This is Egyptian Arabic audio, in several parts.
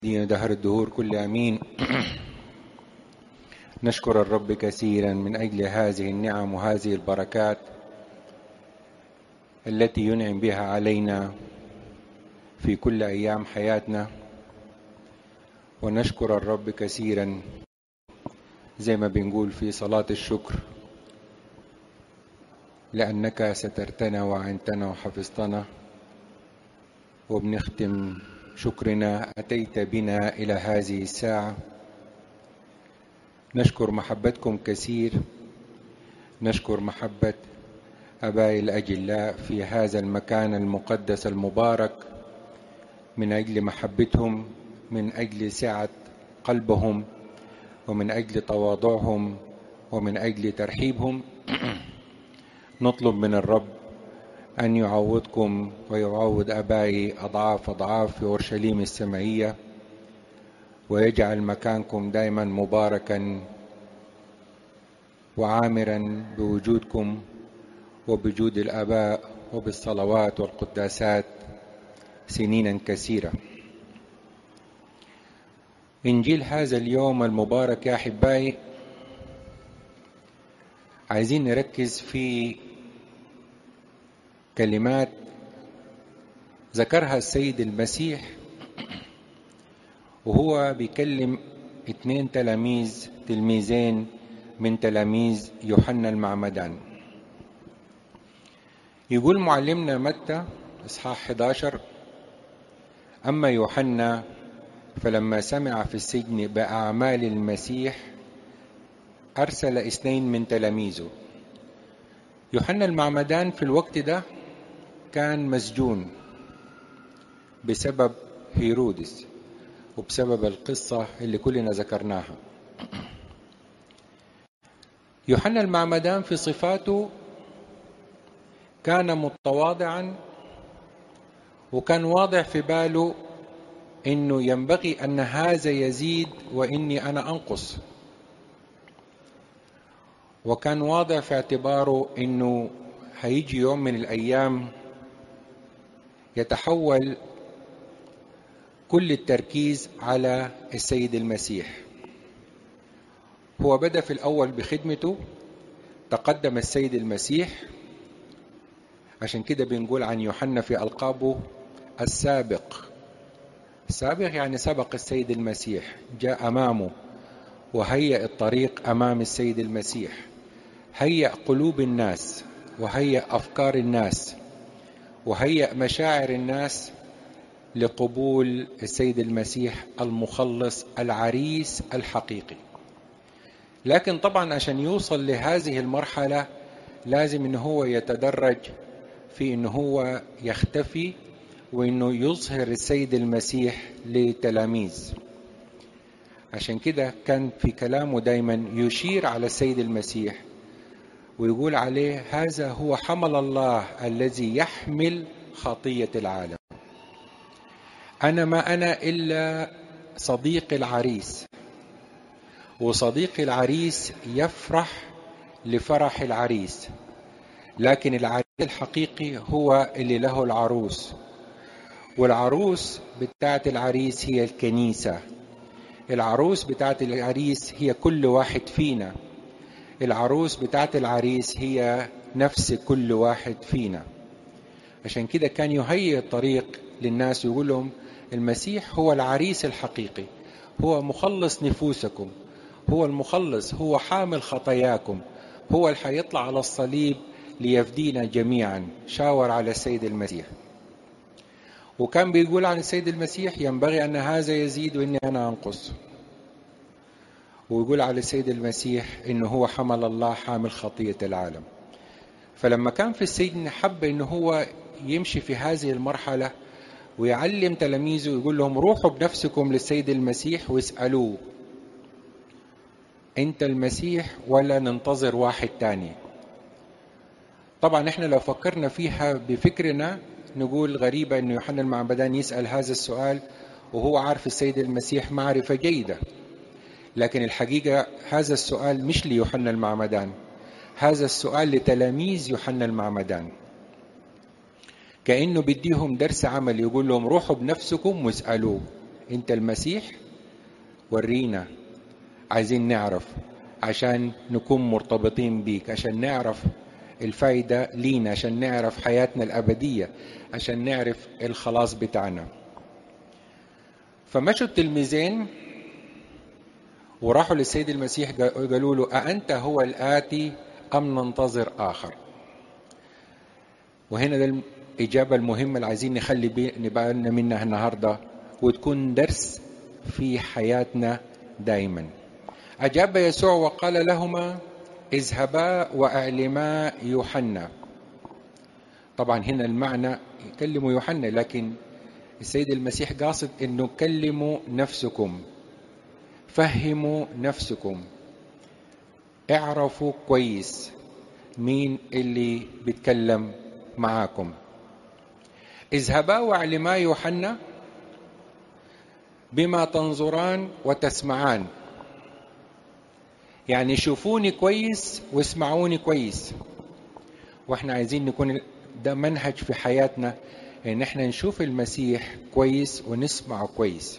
دين دهر الدهور كل امين نشكر الرب كثيرا من اجل هذه النعم وهذه البركات التي ينعم بها علينا في كل ايام حياتنا ونشكر الرب كثيرا زي ما بنقول في صلاه الشكر لانك سترتنا وعنتنا وحفظتنا وبنختم شكرنا اتيت بنا الى هذه الساعه نشكر محبتكم كثير نشكر محبه ابائي الاجلاء في هذا المكان المقدس المبارك من اجل محبتهم من اجل سعه قلبهم ومن اجل تواضعهم ومن اجل ترحيبهم نطلب من الرب أن يعوضكم ويعوض أبائي أضعاف أضعاف في أورشليم السمائية ويجعل مكانكم دائما مباركا وعامرا بوجودكم وبجود الآباء وبالصلوات والقداسات سنينا كثيرة إنجيل هذا اليوم المبارك يا أحبائي عايزين نركز في كلمات ذكرها السيد المسيح وهو بيكلم اتنين تلاميذ تلميذين من تلاميذ يوحنا المعمدان يقول معلمنا متى اصحاح 11 اما يوحنا فلما سمع في السجن باعمال المسيح ارسل اثنين من تلاميذه يوحنا المعمدان في الوقت ده كان مسجون بسبب هيرودس وبسبب القصة اللي كلنا ذكرناها يوحنا المعمدان في صفاته كان متواضعا وكان واضع في باله انه ينبغي ان هذا يزيد واني انا انقص وكان واضع في اعتباره انه هيجي يوم من الايام يتحول كل التركيز على السيد المسيح هو بدا في الاول بخدمته تقدم السيد المسيح عشان كده بنقول عن يوحنا في القابه السابق السابق يعني سبق السيد المسيح جاء امامه وهيأ الطريق امام السيد المسيح هيأ قلوب الناس وهيأ افكار الناس وهيأ مشاعر الناس لقبول السيد المسيح المخلص العريس الحقيقي لكن طبعا عشان يوصل لهذه المرحله لازم ان هو يتدرج في ان هو يختفي وانه يظهر السيد المسيح لتلاميذ عشان كده كان في كلامه دايما يشير على السيد المسيح ويقول عليه هذا هو حمل الله الذي يحمل خطيه العالم انا ما انا الا صديق العريس وصديق العريس يفرح لفرح العريس لكن العريس الحقيقي هو اللي له العروس والعروس بتاعت العريس هي الكنيسه العروس بتاعت العريس هي كل واحد فينا العروس بتاعت العريس هي نفس كل واحد فينا عشان كده كان يهيئ الطريق للناس ويقول لهم المسيح هو العريس الحقيقي هو مخلص نفوسكم هو المخلص هو حامل خطاياكم هو اللي حيطلع على الصليب ليفدينا جميعا شاور على السيد المسيح وكان بيقول عن السيد المسيح ينبغي ان هذا يزيد واني انا انقص ويقول على السيد المسيح انه هو حمل الله حامل خطيه العالم فلما كان في السجن حب انه هو يمشي في هذه المرحله ويعلم تلاميذه ويقول لهم روحوا بنفسكم للسيد المسيح واسالوه انت المسيح ولا ننتظر واحد تاني طبعا احنا لو فكرنا فيها بفكرنا نقول غريبة أن يوحنا المعمدان يسأل هذا السؤال وهو عارف السيد المسيح معرفة جيدة لكن الحقيقة هذا السؤال مش ليوحنا المعمدان هذا السؤال لتلاميذ يوحنا المعمدان كأنه بديهم درس عمل يقول لهم روحوا بنفسكم واسألوه انت المسيح ورينا عايزين نعرف عشان نكون مرتبطين بيك عشان نعرف الفايدة لينا عشان نعرف حياتنا الأبدية عشان نعرف الخلاص بتاعنا فمشوا التلميذين وراحوا للسيد المسيح قالوا له أأنت هو الآتي أم ننتظر آخر وهنا ده الإجابة المهمة اللي عايزين نخلي بالنا منها النهاردة وتكون درس في حياتنا دائما أجاب يسوع وقال لهما اذهبا واعلما يوحنا طبعا هنا المعنى يكلموا يوحنا لكن السيد المسيح قاصد انه كلموا نفسكم فهموا نفسكم اعرفوا كويس مين اللي بيتكلم معاكم اذهبا واعلما يوحنا بما تنظران وتسمعان يعني شوفوني كويس واسمعوني كويس واحنا عايزين نكون ده منهج في حياتنا ان احنا نشوف المسيح كويس ونسمعه كويس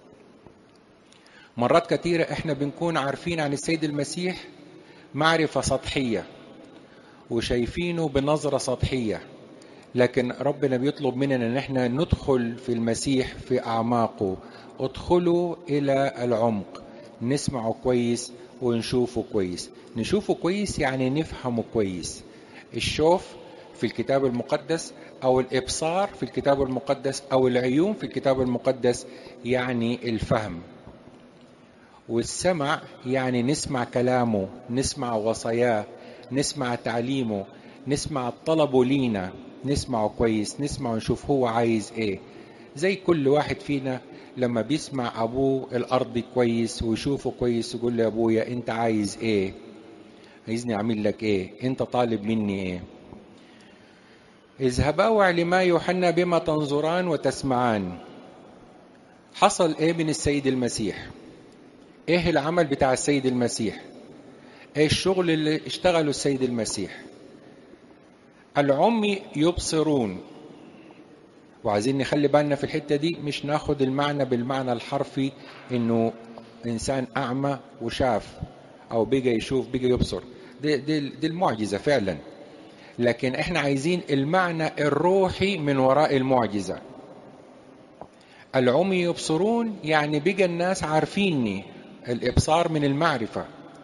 مرات كثيرة احنا بنكون عارفين عن السيد المسيح معرفة سطحية وشايفينه بنظرة سطحية لكن ربنا بيطلب مننا ان احنا ندخل في المسيح في اعماقه ادخلوا الى العمق نسمعه كويس ونشوفه كويس نشوفه كويس يعني نفهمه كويس الشوف في الكتاب المقدس او الابصار في الكتاب المقدس او العيون في الكتاب المقدس يعني الفهم والسمع يعني نسمع كلامه نسمع وصاياه نسمع تعليمه نسمع طلبه لينا نسمعه كويس نسمع ونشوف هو عايز ايه زي كل واحد فينا لما بيسمع ابوه الارض كويس ويشوفه كويس يقول له يا ابويا انت عايز ايه عايزني اعمل لك ايه انت طالب مني ايه اذهبا واعلما يوحنا بما تنظران وتسمعان حصل ايه من السيد المسيح ايه العمل بتاع السيد المسيح ايه الشغل اللي اشتغله السيد المسيح العمي يبصرون وعايزين نخلي بالنا في الحته دي مش ناخد المعنى بالمعنى الحرفي انه انسان اعمى وشاف او بقى يشوف بقى يبصر دي, دي, دي المعجزه فعلا لكن احنا عايزين المعنى الروحي من وراء المعجزه العمي يبصرون يعني بقى الناس عارفيني الابصار من المعرفه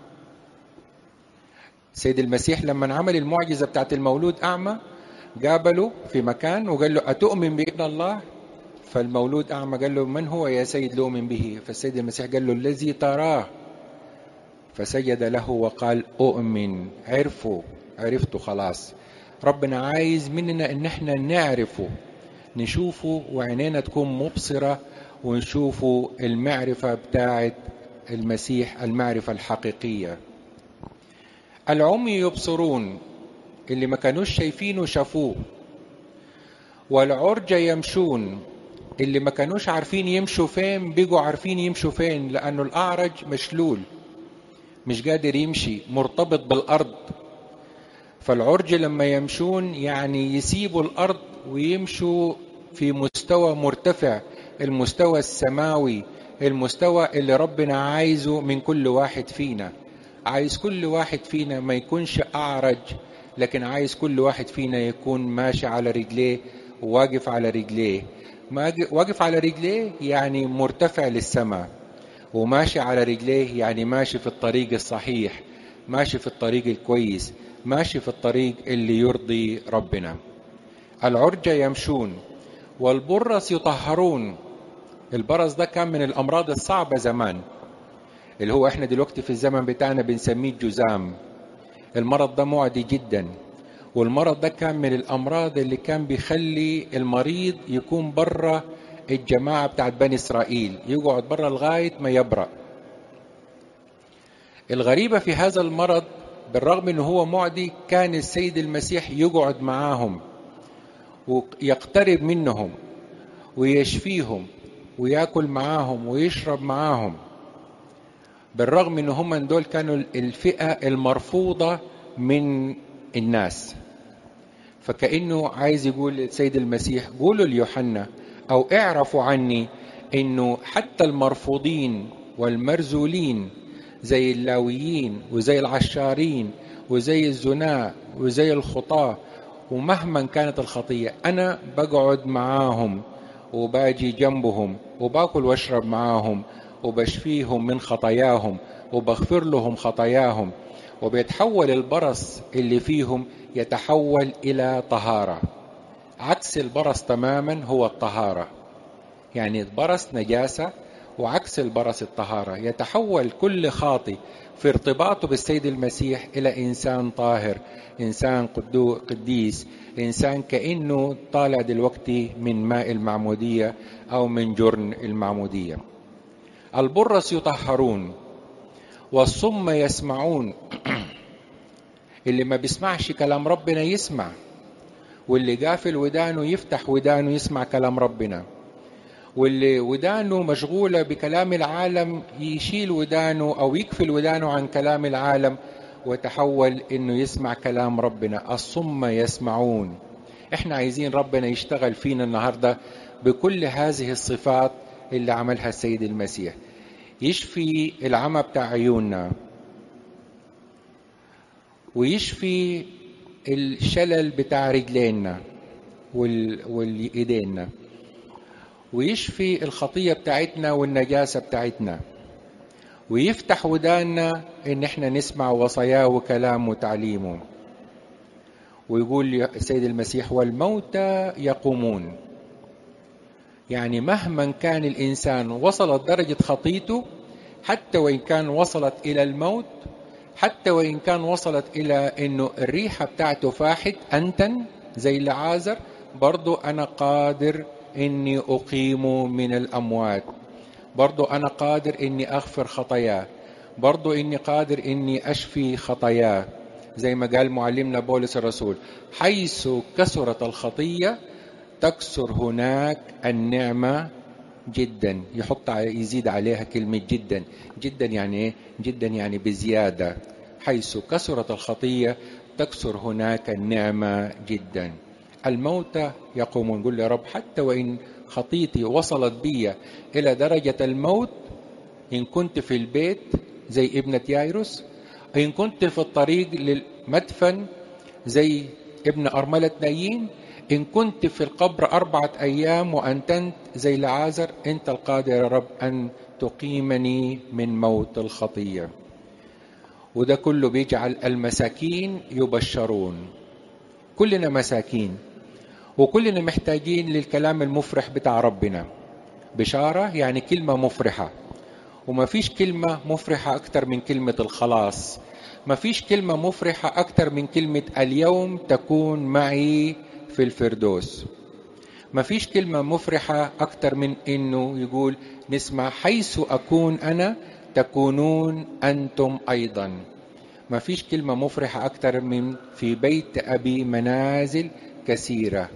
سيد المسيح لما عمل المعجزه بتاعت المولود اعمى قابله في مكان وقال له أتؤمن بابن الله فالمولود أعمى قال له من هو يا سيد لؤمن به فالسيد المسيح قال له الذي تراه فسجد له وقال أؤمن عرفوا عرفته خلاص ربنا عايز مننا ان احنا نعرفه نشوفه وعينينا تكون مبصرة ونشوفه المعرفة بتاعت المسيح المعرفة الحقيقية العمي يبصرون اللي ما كانوش شايفينه شافوه والعرجة يمشون اللي ما كانوش عارفين يمشوا فين بيجوا عارفين يمشوا فين لأنه الأعرج مشلول مش قادر يمشي مرتبط بالأرض فالعرج لما يمشون يعني يسيبوا الأرض ويمشوا في مستوى مرتفع المستوى السماوي المستوى اللي ربنا عايزه من كل واحد فينا عايز كل واحد فينا ما يكونش أعرج لكن عايز كل واحد فينا يكون ماشي على رجليه وواقف على رجليه واقف على رجليه يعني مرتفع للسماء وماشي على رجليه يعني ماشي في الطريق الصحيح ماشي في الطريق الكويس ماشي في الطريق اللي يرضي ربنا العرجة يمشون والبرص يطهرون البرص ده كان من الأمراض الصعبة زمان اللي هو احنا دلوقتي في الزمن بتاعنا بنسميه الجزام المرض ده معدي جدا والمرض ده كان من الامراض اللي كان بيخلي المريض يكون بره الجماعه بتاعت بني اسرائيل يقعد بره لغايه ما يبرأ الغريبه في هذا المرض بالرغم انه هو معدي كان السيد المسيح يقعد معاهم ويقترب منهم ويشفيهم وياكل معاهم ويشرب معاهم بالرغم ان هم دول كانوا الفئه المرفوضه من الناس فكانه عايز يقول للسيد المسيح قولوا ليوحنا او اعرفوا عني انه حتى المرفوضين والمرزولين زي اللاويين وزي العشارين وزي الزناء وزي الخطاة ومهما كانت الخطية أنا بقعد معاهم وباجي جنبهم وباكل واشرب معاهم وبشفيهم من خطاياهم وبغفر لهم خطاياهم وبيتحول البرص اللي فيهم يتحول إلى طهارة عكس البرص تماما هو الطهارة يعني البرص نجاسة وعكس البرص الطهارة يتحول كل خاطي في ارتباطه بالسيد المسيح إلى إنسان طاهر إنسان قديس إنسان كأنه طالع دلوقتي من ماء المعمودية أو من جرن المعمودية البرص يطهرون والصم يسمعون اللي ما بيسمعش كلام ربنا يسمع واللي قافل ودانه يفتح ودانه يسمع كلام ربنا واللي ودانه مشغولة بكلام العالم يشيل ودانه أو يقفل ودانه عن كلام العالم وتحول إنه يسمع كلام ربنا الصم يسمعون إحنا عايزين ربنا يشتغل فينا النهاردة بكل هذه الصفات اللي عملها السيد المسيح يشفي العمى بتاع عيوننا ويشفي الشلل بتاع رجلينا والايدينا ويشفي الخطيه بتاعتنا والنجاسه بتاعتنا ويفتح وداننا ان احنا نسمع وصاياه وكلامه وتعليمه ويقول السيد المسيح والموتى يقومون يعني مهما كان الانسان وصلت درجه خطيته حتى وان كان وصلت الى الموت حتى وان كان وصلت الى انه الريحه بتاعته فاحت انتن زي العازر برضو انا قادر اني اقيم من الاموات برضو انا قادر اني اغفر خطاياه برضو اني قادر اني اشفي خطاياه زي ما قال معلمنا بولس الرسول حيث كثرت الخطيه تكثر هناك النعمه جدا يحط يزيد عليها كلمة جدا جدا يعني ايه جدا يعني بزيادة حيث كثرت الخطية تكثر هناك النعمة جدا الموتى يقومون يقول يا رب حتى وإن خطيتي وصلت بي إلى درجة الموت إن كنت في البيت زي ابنة يايروس إن كنت في الطريق للمدفن زي ابن أرملة نايين إن كنت في القبر أربعة أيام وأنتنت زي العازر أنت القادر يا رب أن تقيمني من موت الخطية وده كله بيجعل المساكين يبشرون كلنا مساكين وكلنا محتاجين للكلام المفرح بتاع ربنا بشارة يعني كلمة مفرحة وما فيش كلمة مفرحة أكتر من كلمة الخلاص ما فيش كلمة مفرحة أكتر من كلمة اليوم تكون معي في الفردوس ما فيش كلمة مفرحة أكتر من إنه يقول نسمع حيث أكون أنا تكونون أنتم أيضا ما فيش كلمة مفرحة أكتر من في بيت أبي منازل كثيرة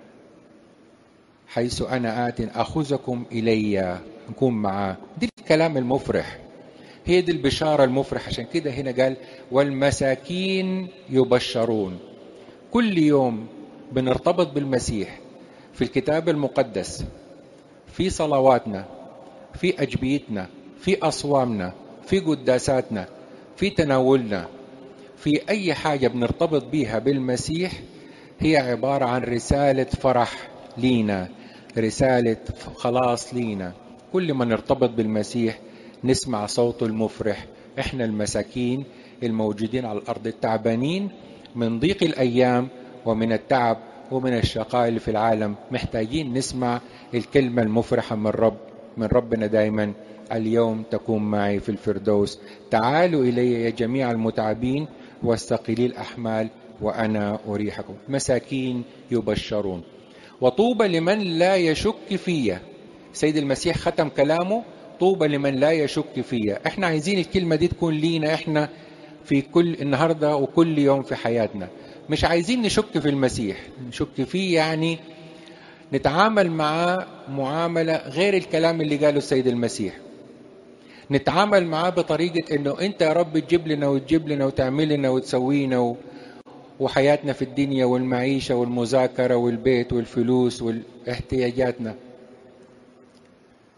حيث أنا آت أخذكم إلي نكون معاه دي الكلام المفرح هي دي البشارة المفرحة عشان كده هنا قال والمساكين يبشرون كل يوم بنرتبط بالمسيح في الكتاب المقدس في صلواتنا في أجبيتنا في أصوامنا في قداساتنا في تناولنا في أي حاجة بنرتبط بيها بالمسيح هي عبارة عن رسالة فرح لينا رسالة خلاص لينا كل ما نرتبط بالمسيح نسمع صوته المفرح احنا المساكين الموجودين على الأرض التعبانين من ضيق الأيام ومن التعب ومن الشقاء اللي في العالم محتاجين نسمع الكلمة المفرحة من رب من ربنا دايما اليوم تكون معي في الفردوس تعالوا إلي يا جميع المتعبين واستقلي الأحمال وأنا أريحكم مساكين يبشرون وطوبى لمن لا يشك فيا سيد المسيح ختم كلامه طوبى لمن لا يشك فيا احنا عايزين الكلمة دي تكون لينا احنا في كل النهاردة وكل يوم في حياتنا مش عايزين نشك في المسيح نشك فيه يعني نتعامل معاه معاملة غير الكلام اللي قاله السيد المسيح نتعامل معاه بطريقة انه انت يا رب تجيب لنا وتجيب لنا وتعمل لنا وتسوي لنا و... وحياتنا في الدنيا والمعيشة والمذاكرة والبيت والفلوس واحتياجاتنا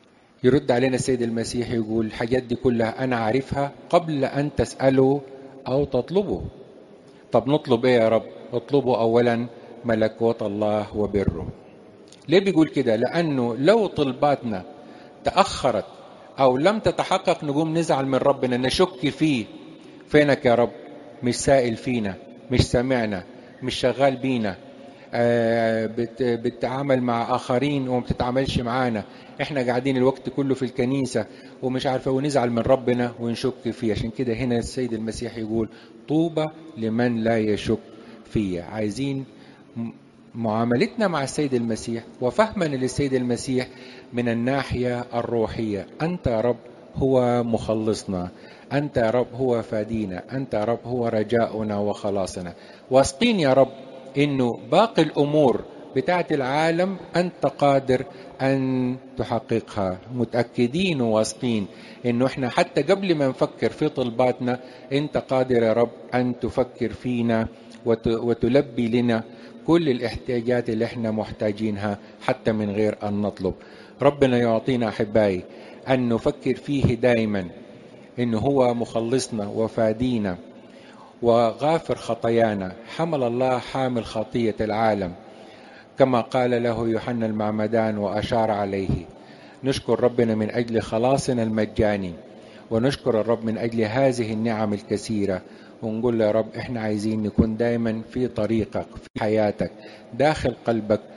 يرد علينا السيد المسيح يقول الحاجات دي كلها أنا عارفها قبل أن تسألوا أو تطلبوا طب نطلب إيه يا رب اطلبوا أولا ملكوت الله وبره ليه بيقول كده لأنه لو طلباتنا تأخرت أو لم تتحقق نقوم نزعل من ربنا نشك فيه فينك يا رب مش سائل فينا مش سامعنا مش شغال بينا آه بت بتتعامل مع آخرين وما بتتعاملش معانا احنا قاعدين الوقت كله في الكنيسة ومش عارفة ونزعل من ربنا ونشك فيه عشان كده هنا السيد المسيح يقول طوبى لمن لا يشك فيه عايزين معاملتنا مع السيد المسيح وفهمنا للسيد المسيح من الناحية الروحية أنت يا رب هو مخلصنا أنت يا رب هو فادينا أنت يا رب هو رجاؤنا وخلاصنا واثقين يا رب إنه باقي الأمور بتاعت العالم أنت قادر أن تحققها متأكدين وواثقين إنه إحنا حتى قبل ما نفكر في طلباتنا أنت قادر يا رب أن تفكر فينا وتلبي لنا كل الاحتياجات اللي احنا محتاجينها حتى من غير أن نطلب ربنا يعطينا أحبائي أن نفكر فيه دائما إنه هو مخلصنا وفادينا وغافر خطايانا حمل الله حامل خطية العالم كما قال له يوحنا المعمدان وأشار عليه نشكر ربنا من أجل خلاصنا المجاني ونشكر الرب من أجل هذه النعم الكثيرة ونقول يا رب احنا عايزين نكون دايما في طريقك في حياتك داخل قلبك